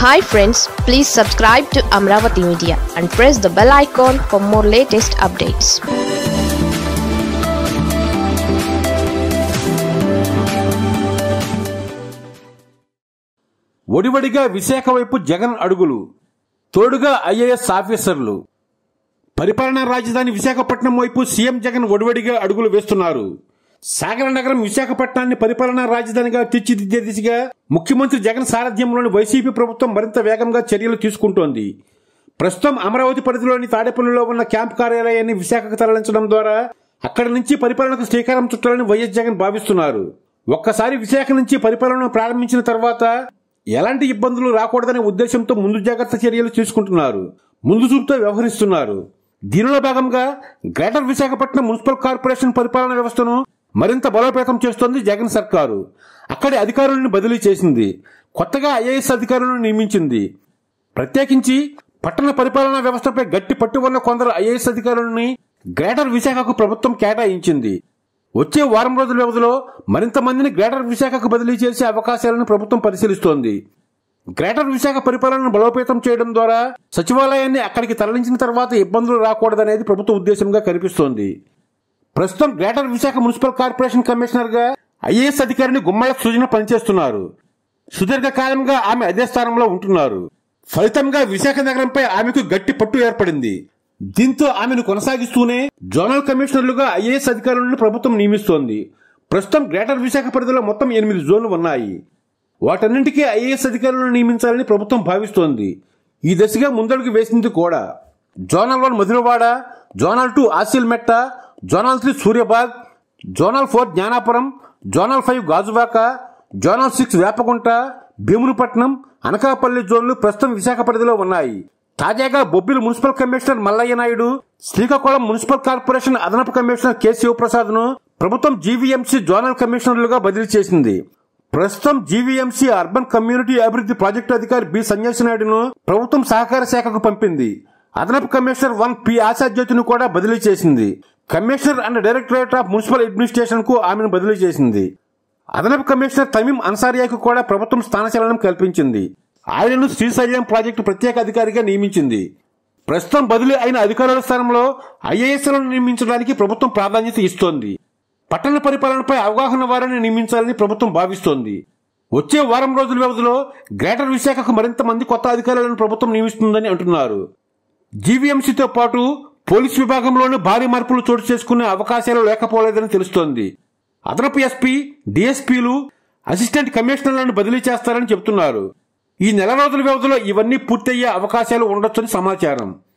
hi friends please subscribe to Amaravati media and press the bell icon for more latest updates ఒడివడిగా విశాఖ వైపు జగన్ అడుగులు తోడుగా IAS ఆఫీసర్లు పరిపాలనా రాజధాని విశాఖపట్నం వైపు సీఎం జగన్ ఒడివడిగా అడుగులు వేస్తున్నారు సాగర నగరం విశాఖపట్నాన్ని పరిపాలనా రాజధానిగా తీర్చిదిద్దే దిశగా ముఖ్యమంత్రి జగన్ సారథ్యంలోని వైసీపీ ప్రభుత్వం మరింత వేగంగా చర్యలు తీసుకుంటోంది ప్రస్తుతం అమరావతి పరిధిలోని తాడేపల్లిలో ఉన్న క్యాంప్ కార్యాలయాన్ని విశాఖకు తరలించడం ద్వారా అక్కడి నుంచి పరిపాలనకు శ్రీకారం చుట్టాలని వైఎస్ జగన్ భావిస్తున్నారు ఒక్కసారి విశాఖ నుంచి పరిపాలన ప్రారంభించిన తర్వాత ఎలాంటి ఇబ్బందులు రాకూడదనే ఉద్దేశంతో ముందు జాగ్రత్త చర్యలు తీసుకుంటున్నారు ముందు చూపుతో వ్యవహరిస్తున్నారు దీనిలో భాగంగా గ్రేటర్ విశాఖపట్నం మున్సిపల్ కార్పొరేషన్ పరిపాలన వ్యవస్థను మరింత బలోపేతం చేస్తోంది జగన్ సర్కారు అక్కడి అధికారులను బదిలీ చేసింది కొత్తగా ఐఏఎస్ అధికారులను నియమించింది ప్రత్యేకించి పట్టణ పరిపాలనా వ్యవస్థపై గట్టి పట్టు ఉన్న కొందరు ఐఏఎస్ అధికారులని గ్రేటర్ విశాఖకు ప్రభుత్వం కేటాయించింది వచ్చే వారం రోజుల వ్యవధిలో మరింత మందిని గ్రేటర్ విశాఖకు బదిలీ చేసే అవకాశాలను ప్రభుత్వం పరిశీలిస్తోంది గ్రేటర్ విశాఖ పరిపాలనను బలోపేతం చేయడం ద్వారా సచివాలయాన్ని అక్కడికి తరలించిన తర్వాత ఇబ్బందులు రాకూడదనేది ప్రభుత్వ ఉద్దేశంగా కనిపిస్తోంది ప్రస్తుతం greater Visakha municipal corporation commissioner గా ఐఏఎస్ అధికారిని గుమ్మల సృజన పనిచేస్తున్నారు సుదీర్ఘకాలంగా ఆమె అదే స్థానంలో ఉంటున్నారు ఫలితంగా విశాఖ నగరంపై ఆమెకు గట్టి పట్టు ఏర్పడింది దీంతో ఆమెను కొనసాగిస్తూనే జోనల్ కమిషనర్లుగా ఐఏఎస్ అధికారులను ప్రభుత్వం నియమిస్తోంది ప్రస్తుతం గ్రేటర్ విశాఖ పరిధిలో మొత్తం ఎనిమిది జోన్లు ఉన్నాయి వాటన్నింటికీ ఐఏఎస్ అధికారులను నియమించాలని ప్రభుత్వం భావిస్తోంది ఈ దశగా ముందడుగు వేసింది కూడా zonal one Madhurawada zonal two Asilmetta zonal three Suryabagh zonal four Gnanapuram zonal five Gajuwaka zonal six Vepagunta Bheemunipatnam Anakapalli జోన్లు ప్రస్తుతం విశాఖ పరిధిలో ఉన్నాయి తాజాగా Bobbili municipal commissioner Mallayya Naidu Srikakulam municipal corporation అదనపు కమిషనర్ కె శివప్రసాద్ ను ప్రభుత్వం జీవీఎంసీ జోనల్ కమిషనర్లుగా బదిలీ చేసింది ప్రస్తుతం జీవీఎంసీ అర్బన్ కమ్యూనిటీ అభివృద్ధి ప్రాజెక్టు అధికారి బి సన్యాసి నాయుడును ప్రభుత్వం సహకార శాఖకు పంపింది అదనపు కమిషనర్ వన్ పి ఆశాజ్యోతిని కూడా బదిలీ చేసింది commissioner and directorate of municipal administration కు ఆమెను బదిలీ చేసింది అదనపు కమిషనర్ తమీం అన్సారియాకు కూడా ప్రభుత్వం స్థానచలనం కల్పించింది ఆయనను శ్రీశైలం ప్రాజెక్టు ప్రత్యేక అధికారిగా నియమించింది ప్రస్తుతం బదిలీ అయిన అధికారుల స్థానంలో ఐఏఎస్లను నియమించడానికి ప్రభుత్వం ప్రాధాన్యత ఇస్తోంది పట్టణ పరిపాలనపై అవగాహన వారిని నియమించాలని ప్రభుత్వం భావిస్తోంది వచ్చే వారం రోజుల వ్యవధిలో గ్రేటర్ విశాఖకు మరింత మంది కొత్త అధికారులను ప్రభుత్వం నియమిస్తుందని అంటున్నారు జీవీఎంసీతో పాటు పోలీస్ విభాగంలోనూ భారీ మార్పులు చోటు చేసుకునే అవకాశాలు లేకపోలేదని తెలుస్తోంది అదనపు ఎస్పీ డీఎస్పీలు అసిస్టెంట్ కమిషనర్లను బదిలీ చేస్తారని చెబుతున్నారు ఈ నెల రోజుల వ్యవధిలో ఇవన్నీ పూర్తయ్యే అవకాశాలు ఉండొచ్చని సమాచారం